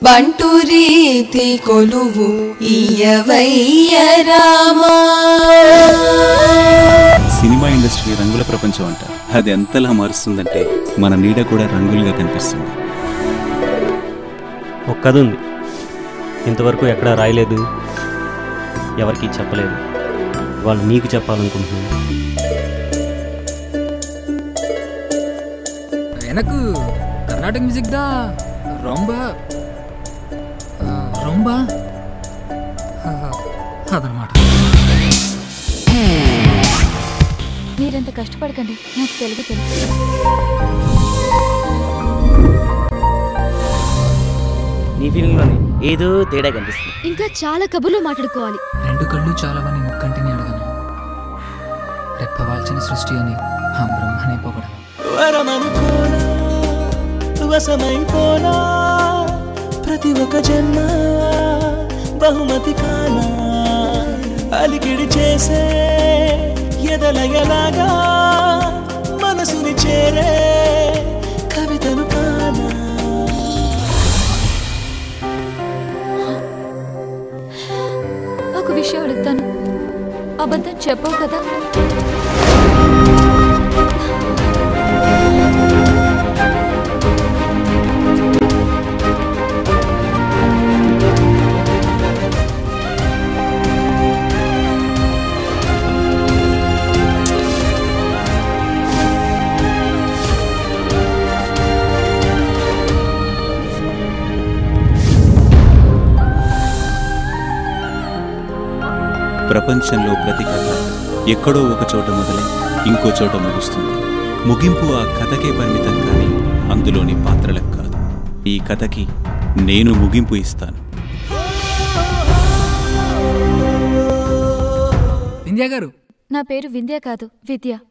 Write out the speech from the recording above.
బంటు రీతి కొలువు ఇయవయ్య రామా సినిమా ఇండస్ట్రీ రంగుల ప్రపంచం అంట అది ఎంతలా మారుస్తుందంటే మన నీడ కూడా రంగులుగా కనిపిస్తుంది ఒక కథ ఉంది ఇంతవరకు ఎక్కడా రాయలేదు ఎవరికి చెప్పలేదు వాళ్ళు మీకు చెప్పాలనుకుంటున్నాను எனக்கு கர்நாடக மியூசிக் தான் ரொம்ப ఆ, ரொம்ப ఆ, అదనమాట మీరంత కష్టపడకండి నాకు తెలుగు తెలుసు నీ ఫీలింగ్లోనే ఏదో తేడా కనిపిస్తుంది ఇంకా చాలా కబుర్లు మాట్లాడుకోవాలి రెండు కళ్ళు చాలవని ముక్కంటిని అడగను రెప్పవాల్చిన సృష్టి అని ఆ బ్రహ్మనే పొగడను వరమనుకోనా వశమైపోనా ప్రతి ఒక్క జన్మ బహుమతి కానా అలికిడి చేసే ఎదలయలాగా మనసుని చేరే కవితను కానా ఒక విషయం అడుగుతాను అబద్ధం చెప్పవు కదా ప్రపంచంలో ప్రతి కథ ఎక్కడో ఒక చోట మొదలై ఇంకో చోట ముగుస్తుంది ముగింపు ఆ కథకే పరిమితం కానీ అందులోని పాత్రలకు కాదు ఈ కథకి నేను ముగింపు ఇస్తాను వింధ్యా గారు నా పేరు వింధ్య కాదు విద్య